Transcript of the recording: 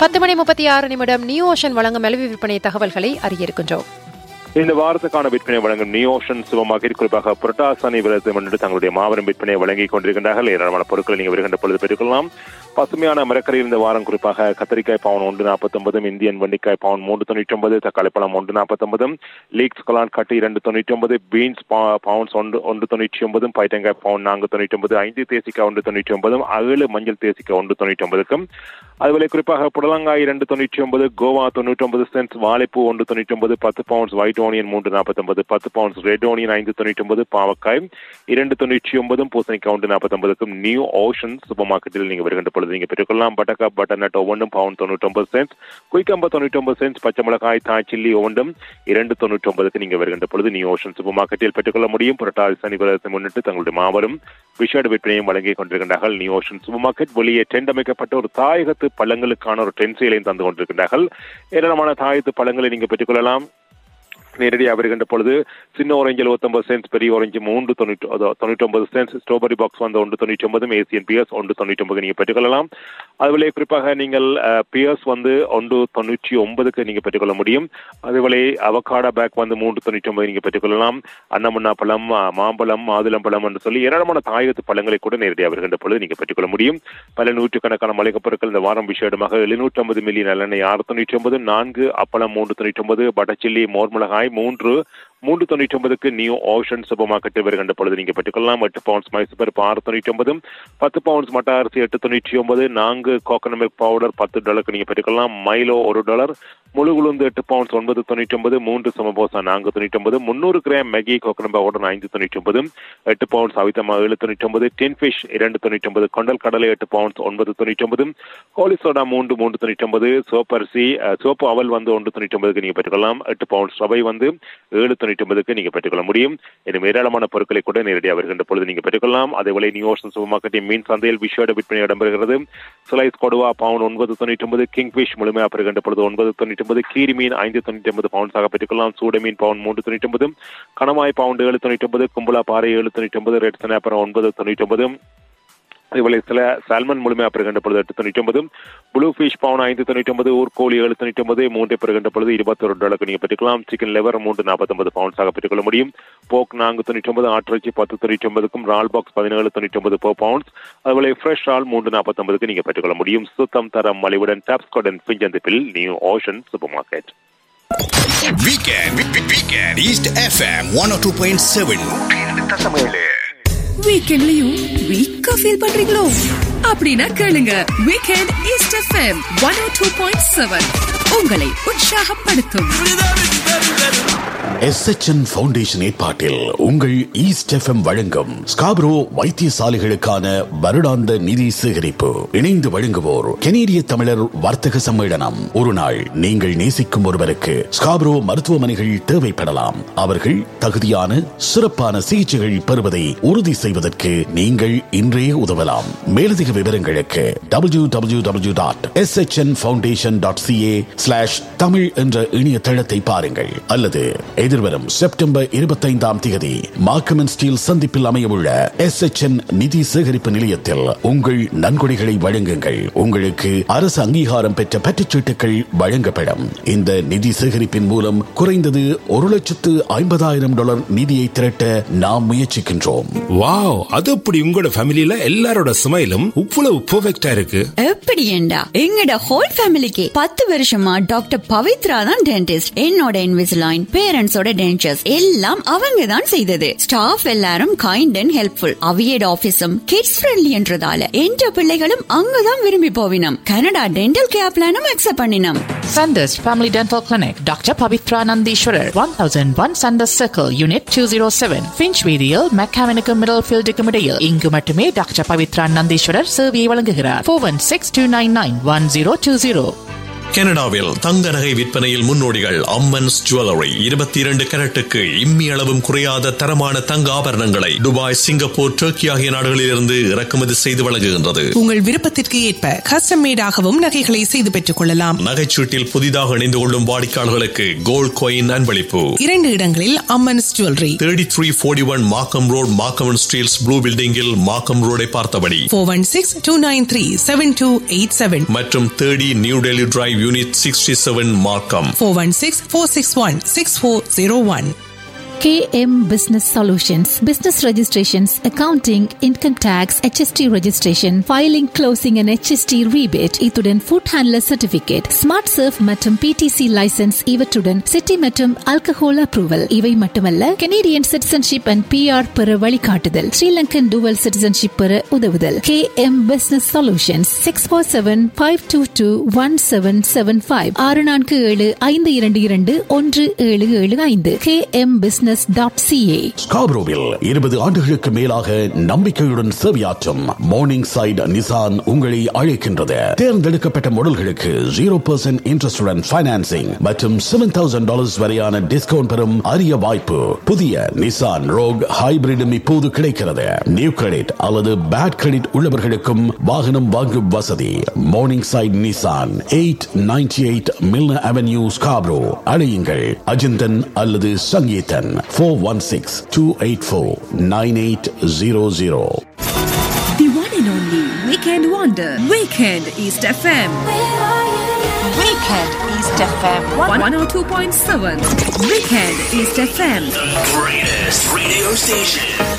பத்து மணி முப்பத்தி ஆறு நிமிடம் நியூ ஓஷன் வழங்கும் மலிவு விற்பனை தகவல்களை அறிய இருக்கின்றோம் இந்த வாரத்துக்கான விற்பனை வழங்கும் நியோஷன் சுபமார்க்கெட் குறிப்பாக புரட்டாசனி விரதத்தை முன்னிட்டு தங்களுடைய மாபெரும் விற்பனையை வழங்கிக் கொண்டிருக்கின்றார்கள் ஏராளமான பொருட்களை நீங்கள் வருகின்ற பொழுது பெற்றுக்கொள்ளலாம் பசுமையான மரக்கறி இந்த வாரம் குறிப்பாக கத்திரிக்காய் பவுன் ஒன்று நாற்பத்தொன்பதும் இந்தியன் வெண்ணிக்காய் பவுன் மூன்று தொண்ணூற்றி ஒன்பது தக்காளி பழம் ஒன்று நாற்பத்தொன்பதும் லீக்ஸ் கலான் கட்டு இரண்டு தொண்ணூற்றி ஒன்பது பீன்ஸ் பவுன்ஸ் ஒன்று ஒன்று தொண்ணூற்றி ஒன்பதும் பைட்டங்காய் பவுன் நான்கு தொண்ணூற்றி ஒன்பது ஐந்து தேசிக்காய் ஒன்று தொண்ணூற்றி ஒன்பதும் ஏழு மஞ்சள் தேசிக்காய் ஒன்று தொண்ணூற்றி ஒன்பதுக்கும் அதுபோல குறிப்பாக புடலங்காய் இரண்டு தொண்ணூற்றி ஒன்பது கோவா தொண்ணூற்றி ஒன்பது சென்ட்ஸ் வாழைப்பூ ஒன்று தொண்ணூற்றி ஒன்பது பத்து பவுண்ட்ஸ் ஒயிட் ஓனியன் மூன்று நாற்பத்தொன்பது பத்து பவுண்ட்ஸ் ரெட் ஓனியன் ஐந்து தொண்ணூற்றி ஒன்பது பாவக்காய் இரண்டு தொண்ணூற்றி ஒன்பதும் பூசணிக்காய் ஒன்று நாற்பத்தொன்பதுக்கும் நியூ ஓஷன் சூப்பர் மார்க்கெட்டில் நீங்கள் வருகின்ற பொழுது நீங்கள் பெற்றுக்கொள்ளலாம் பட்டக்கா பட்டர் நட் ஒவ்வொன்றும் பவுன் தொண்ணூற்றி ஒன்பது சென்ட்ஸ் குயிக்கம்பா தொண்ணூற்றி ஒன்பது சென்ட்ஸ் பச்சை மிளகாய் தாய் சில்லி ஒவ்வொன்றும் இரண்டு தொண்ணூற்றி ஒன்பதுக்கு நீங்கள் வருகின்ற பொழுது நியூ ஓஷன் சூப்பர் மார்க்கெட்டில் பெற்றுக்கொள்ள முடியும் புரட்டாதி சனி விரதத்தை முன்னிட்டு தங்களுடைய மாபெரும் விஷேட விற்பனையும் வழங்கிக் கொண்டிருக்கின்றார்கள் நியூ ஓஷன் சூப்பர் மார்க்கெட் வெளியே டென்ட் அமைக்கப்பட்ட ஒரு தாயகத்து பழங்களுக்கான ஒரு டென்ட் சேலையும் தந்து கொண்டிருக்கின்றார்கள் ஏராளமான தாயத்து பழங்களை நீங்கள் பெற்றுக்கொள்ளலாம் நேரடியாக வருகின்ற பொழுது சின்ன ஓரஞ்சு எழுபத்தொன்பது சென்ஸ் பெரிய ஓரஞ்சு மூன்று தொண்ணூற்றி தொண்ணூற்றி ஒன்பது சென்ஸ் ஸ்ட்ராபெரி பாக்ஸ் வந்து ஒன்று தொண்ணூற்றி ஒன்பதும் ஏசியன் பியர்ஸ் ஒன்று தொண்ணூற்றி ஒன்பது நீங்கள் பெற்றுக்கொள்ளலாம் அதுபோல குறிப்பாக நீங்கள் பியர்ஸ் வந்து ஒன்று தொண்ணூற்றி ஒன்பதுக்கு நீங்கள் பெற்றுக்கொள்ள முடியும் அதுபோல அவகாடா பேக் வந்து மூன்று தொண்ணூற்றி ஒன்பது நீங்கள் பெற்றுக்கொள்ளலாம் அன்னமண்ணா பழம் மாம்பழம் மாதுளம் பழம் என்று சொல்லி ஏராளமான தாயகத்து பழங்களை கூட நேரடியாக வருகின்ற பொழுது நீங்கள் பெற்றுக்கொள்ள முடியும் பல நூற்றுக்கணக்கான மளிகை பொருட்கள் இந்த வாரம் விஷயமாக எழுநூற்றி ஐம்பது மில்லியன் நல்லெண்ணெய் ஆறு தொண்ணூற்றி ஒன்பது நான்கு அப்பளம் மூன்று தொண்ணூற்றி ஒன்பது பட்டச்சில்லி மோர்மிளகாய் மூன்று மூன்று தொண்ணூற்றி ஒன்பதுக்கு நியூ ஓஷன் சூப்பர் மார்க்கெட்டில் வருகின்ற பொழுது நீங்கள் பெற்றுக்கொள்ளலாம் எட்டு பவுண்ட்ஸ் மைசூர் பருப்பு ஆறு தொண்ணூற்றி ஒன்பதும் பத்து பவுண்ட்ஸ் மட்ட அரிசி எட்டு தொண்ணூற்றி ஒன்பது நான்கு கோகனட் மில்க் பவுடர் பத்து டாலருக்கு நீங்கள் பெற்றுக்கொள்ளலாம் மைலோ ஒரு டாலர் முழு உளுந்து எட்டு பவுண்ட்ஸ் ஒன்பது தொண்ணூற்றி ஒன்பது மூன்று சமபோசா நான்கு தொண்ணூற்றி ஒன்பது முந்நூறு கிராம் மேகி கோகனட் பவுடர் ஐந்து தொண்ணூற்றி ஒன்பது எட்டு பவுண்ட்ஸ் அவித்தமா ஏழு தொண்ணூற்றி ஒன்பது டென் ஃபிஷ் இரண்டு தொண்ணூற்றி ஒன்பது கொண்டல் கடலை எட்டு பவுண்ட்ஸ் ஒன்பது தொண்ணூற்றி ஒன்பது கோலி சோடா மூன்று மூன்று தொண்ணூற்றி ஒன்பது சோப்பரிசி சோப்பு அவல் வந்து ஒன்று தொண்ணூற்றி ஒன்பதுக்கு நீங்கள் பெற்றுக்கொள்ளலாம் எட்டு பவுண்ட்ஸ் ரவை வந்து ஏழு தொண்ணூற்றி ஒன்பதுக்கு நீங்கள் பெற்றுக்கொள்ள முடியும் இன்னும் ஏராளமான பொருட்களை கூட நேரடியாக வருகின்ற பொழுது நீங்கள் பெற்றுக்கொள்ளலாம் அதேபோல நியூ ஓஷன் சூப்பர் மார்க்கெட்டின் மீன் சந்தையில் விஷயோட விற்பனை இடம்பெறுகிறது ஸ்லைஸ் கொடுவா பவுன் ஒன்பது தொண்ணூற்றி ஒன்பது கிங் ஃபிஷ் முழுமையாக பெறுகின்ற பொழுது ஒன்பது தொண்ணூற்றி ஒன்பது கீரி மீன் ஐந்து தொண்ணூற்றி ஒன்பது பவுன்ஸாக பெற்றுக்கொள்ளலாம் சூட மீன் பவுன் மூன்று தொண்ணூற்றி ஒன்பது கணமாய் பவுண்டு ஏழு தொண்ணூற்றி ஒன்பது கும்பலா பாறை ஏழு தொண்ணூற்றி ஒன்பது ரெட் சனாப்பரம் ஒன்பது தொண்ணூற்றி ஒன்பது இதுபோல சில சால்மன் முழுமையாக பெறுகின்ற பொழுது எட்டு தொண்ணூற்றி ஒன்பது ப்ளூ ஃபிஷ் பவுன் ஐந்து தொண்ணூற்றி ஒன்பது ஊர்கோழி ஏழு தொண்ணூற்றி ஒன்பது மூன்றை பெறுகின்ற பொழுது இருபத்தொரு டாலருக்கு நீங்கள் பெற்றுக்கலாம் சிக்கன் லெவர் மூன்று நாற்பத்தொன்பது பவுன்ஸாக பெற்றுக்கொள்ள முடியும் போக் நான்கு தொண்ணூற்றி ஒன்பது ஆட்டிறைச்சி பத்து தொண்ணூற்றி ஒன்பதுக்கும் ரால் பாக்ஸ் பதினேழு தொண்ணூற்றி ஒன்பது போ பவுண்ட்ஸ் அதுபோல ஃப்ரெஷ் ரால் மூன்று நாற்பத்தொன்பதுக்கு நீங்கள் பெற்றுக்கொள்ள முடியும் சுத்தம் தரம் மலிவுடன் டாப்ஸ்கோடன் பிஞ்சந்திப்பில் new ocean supermarket Weekend, weekend, East FM 102.7. வீக்கெண்ட்லயும் வீக்கா ஃபீல் பண்றீங்களோ அப்படின்னா கேளுங்க weekend east FM one oh two point seven உங்களை உற்சாகப்படுத்தும் எஸ்எச்என் ஃபவுண்டேஷன் ஏற்பாட்டில் உங்கள் ஈஸ்ட் எஃப்எம் வழங்கும் ஸ்காப்ரோ வைத்தியசாலைகளுக்கான வருடாந்த நிதி சேகரிப்பு இணைந்து வழங்குவோர் கெனேடிய தமிழர் வர்த்தக சம்மேளனம் ஒரு நாள் நீங்கள் நேசிக்கும் ஒருவருக்கு ஸ்காப்ரோ மருத்துவமனைகள் தேவைப்படலாம் அவர்கள் தகுதியான சிறப்பான சிகிச்சைகள் பெறுவதை உறுதி செய்வதற்கு நீங்கள் இன்றே உதவலாம் மேலதிக விவரங்களுக்கு W W W dot S foundation dot CA slash Tamil என்ற இணையதளத்தை பாருங்கள் அல்லது எதிர்வரும் செப்டம்பர் இருபத்தைந்தாம் தேதி மார்க்கமன் ஸ்டீல் சந்திப்பில் அமையவுள்ள எஸ் நிதி சேகரிப்பு நிலையத்தில் உங்கள் நன்கொடைகளை வழங்குங்கள் உங்களுக்கு அரசு அங்கீகாரம் பெற்ற பற்றுச்சீட்டுகள் வழங்கப்படும் இந்த நிதி சேகரிப்பின் மூலம் குறைந்தது ஒரு லட்சத்து ஐம்பதாயிரம் டாலர் நிதியை திரட்ட நாம் முயற்சிக்கின்றோம் வாவ் அது அப்படி உங்களோட ஃபேமிலில எல்லாரோட ஸ்மைலும் இவ்வளவு பெர்ஃபெக்ட்டா இருக்கு எப்படி ஏண்டா எங்கட ஹோல் ஃபேமிலிக்கு பத்து வருஷமா டாக்டர் பவித்ரா தான் டென்டிஸ்ட் என்னோட இன்விசிலைன் பேரண்ட்ஸோட டென்டர்ஸ் எல்லாம் அவங்க தான் செய்தது ஸ்டாஃப் எல்லாரும் கைண்ட் அண்ட் ஹெல்ப்ஃபுல் அவியட் ஆபீஸும் கிட்ஸ் ஃப்ரெண்ட்லின்றதால என்ற பிள்ளைகளும் அங்கதான் விரும்பி போவினம் கனடா டென்டல் கேர் பிளானும் அக்செப்ட் பண்ணினோம் Sanders Family Dental Clinic, Dr. Pavitra Nandishwarar, 1001 Sanders Circle, Unit 207, Finchweedial, Mechanical Middlefield Decumidale. இங்கு மட்டுமே டாக்டர் பவித்ரா நந்தீஸ்வரர் சேவையை வழங்குகிறார் four one six two nine nine one zero two zero கனடாவில் தங்க நகை விற்பனையில் முன்னோடிகள் அம்மன்ஸ் ஜுவல்லரி இருபத்தி இரண்டு கரட்டுக்கு இம்மி அளவும் குறையாத தரமான தங்க ஆபரணங்களை துபாய் சிங்கப்பூர் டர்க்கி ஆகிய நாடுகளிலிருந்து இறக்குமதி செய்து வழங்குகின்றது உங்கள் விருப்பத்திற்கு ஏற்ப கஸ்டம் மேடாகவும் நகைகளை செய்து பெற்றுக் கொள்ளலாம் நகைச்சீட்டில் புதிதாக இணைந்து கொள்ளும் வாடிக்கையாளர்களுக்கு கோல்ட் காயின் அன்பளிப்பு இரண்டு இடங்களில் Ammans jewellery thirty three forty one Markham road Markham Steeles blue பில்டிங்கில் மாக்கம் ரோடை பார்த்தபடி four one six two nine three seven two eight seven மற்றும் thirty new Delhi drive unit sixty seven Markham four one six four six one six four zero one KM Business Solutions, business registrations, accounting, income tax, HST registration, filing, closing and HST rebate, இத்துடன் food handler certificate, smart surf மற்றும் PTC license இவற்றுடன் city மற்றும் alcohol approval இவை மட்டுமல்ல Canadian citizenship and PR பெற வழிகாட்டுதல் Sri Lankan dual citizenship பெற உதவுதல் KM Business Solutions six four seven five two two one seven seven five ஆறு நான்கு ஏழு ஐந்து இரண்டு இரண்டு ஒன்று ஏழு ஏழு ஐந்து KM Business டாட் சிஏ ஸ்காப்ரோவில் இருபது ஆண்டுகளுக்கு மேலாக நம்பிக்கையுடன் சேவையாற்றும் மார்னிங் சைட் நிசான் உங்களை அழைக்கின்றது தேர்ந்தெடுக்கப்பட்ட மாடல்களுக்கு ஜீரோ பர்சன்ட் இன்ட்ரெஸ்டுடன் பைனான்சிங் மற்றும் செவன் தௌசண்ட் டாலர்ஸ் வரையான டிஸ்கவுண்ட் பெறும் அரிய வாய்ப்பு புதிய நிசான் ரோக் ஹைபிரிடும் இப்போது கிடைக்கிறது நியூ கிரெடிட் அல்லது பேட் கிரெடிட் உள்ளவர்களுக்கும் வாகனம் வாங்கும் வசதி Morningside Nissan eight ninety eight Milner avenue Scarborough அழையுங்கள் அஜிந்தன் அல்லது Sangeethan four one six two eight four nine eight zero zero The one and only Weekend Wonder. Weekend East FM. Weekend East FM. 102.7. Weekend East FM. The greatest radio station.